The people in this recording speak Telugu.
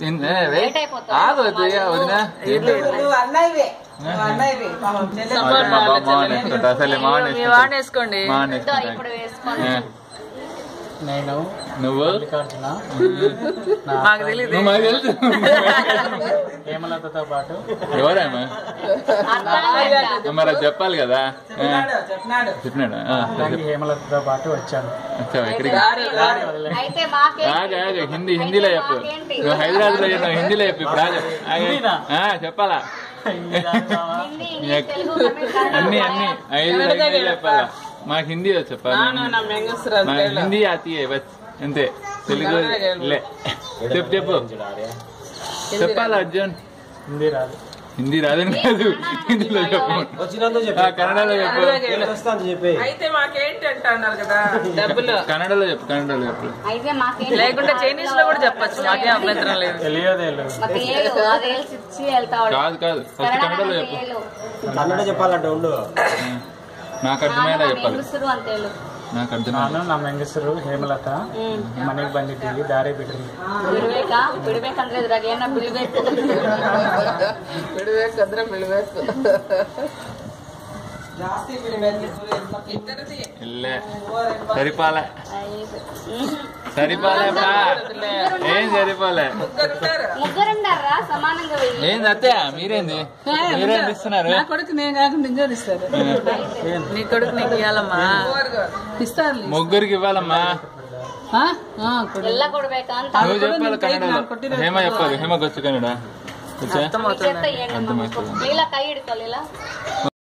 తిన్- ఏ, వెయ్. లేట్ అయిపోతుంది. ఆగు వద్దు, ఇక వదినా ఏం లేదు. నువ్వు అన్నయ్యవే నువ్వు అన్నయ్యవి పాపం చెల్లెలు మా బావ మావని వేసుకుంటా అసలే మావని మీ వేసుకుంటా. వాడిని వేసుకోండి మావని ఇదో వేసుకుంటా. ఇప్పుడు వేసుకోండి ఏ, నేను నువ్వు మల్లికార్జున నా మాకు తెలియదు నువ్వు మాకు తెలుసు హేమలతతో పాటు ఎవరేమో మరి అది చెప్పాలి కదా ఏ, చెప్పినాడు చెప్పినాడు చెప్పినాడా ఆ, సరే అలాగే చెప్పు. హేమలతతో పాటు వచ్చాను వచ్చావా ఇక్కడికి అయితే మాకేంటి ఆగు ఆగు హిందీ హిందీలో చెప్పు నువ్వు హైదరాబాద్ లో ఉన్నావు, హిందీలో చెప్పు ఇప్పుడు ఆగు. ఆగు. హిందీనా? ఆ, చెప్పాలా హిందీ ఇంగ్లీష్ తెలుగు తమిళ్ కన్నడ అన్ని అన్ని ఐదు ఐదు చెప్పాలా మాకు హిందీ వచ్చు చెప్పాలి మాకు హిందీ ఆతి బస్ అంతే తెలుగు లే చెప్పు చెప్పు చెప్పాలా అర్జున్ హిందీ రాదు హిందీ రాదని కాదు హిందీలో చెప్పు ఆ, కన్నడలో చెప్పు అయితే మాకేంటి అంట అన్నారు కదా డబ్బులు కన్నడలో చెప్పు కన్నడలో చెప్పు అయితే మాకేంటి లేకుంటే చైనీస్ లో కూడా చెప్పొచ్చు మాకేం అభ్యంతరం లేదు తెలియదేలు మాకు ఏలు అదేళ్ళు ఇచ్చి వెళ్తావాడు కాదు కాదు ఫస్ట్ కన్నడలో చెప్పు కన్నడ చెప్పాలంటే ఉండు నాకు అర్థమయ్యేలా చెప్పాలి ಹೆಂಗಸರು ಅಂತ ಹೇಳು నాకు ಅರ್ಥమైಲ್ಲ ನಾನು ನಮ್ಮ ಹೆಂಗಸರು ಹೇಮಲತ ಮನೆಗೆ ಬಂದಿದ್ದೀವಿ ದಾರಿ ಬಿಡ್ರಿ ಬಿಡ್ಬೇಕಾ ಬಿಡ್ಬೇಕಂದ್ರೆ ಇದ್ರಾಗ ಏನ ಬಿಡ್ಬೇಕು ಬಿಡ್ಬೇಕಂದ್ರೆ ಬಿಡ್ಬೇಕು ಜಾಸ್ತಿ ಬಿಡ್ಬೇಕು ಇದ್ದರದಿ ಇಲ್ಲೇ ಸರಿಪಾಲೆ ಐದು. ಹ್ಮ್. సరిపోలేపా ఏం సరిపోలే ముగ్గురుండారా సమానంగా వెయ్యి ఏంది అత్తయ్య మీరేంది మీరేం ఇస్తున్నారు నా కొడుకు నేను కాకుండా ఇంజోరు ఇస్తారు నీ కొడుకు నీకు ఇవ్వాలమ్మా ఇస్తారు ముగ్గురికి ఇవ్వాలమ్మా ಎಲ್ಲ ಕೊಡ್ಬೇಕಾ ಅಂತ నువ్వు చెప్పాలి కన్నడలో హేమ చెప్పాలి హేమ గొచ్చు కన్నడ వచ్చా ನಿಜ ಏನು ಅರ್ಥಮಾಯ್ತು. ಲೀಲಾ ಕೈ ಹಿಡ್ಕೊಳ್ಳಿಲ್ಲ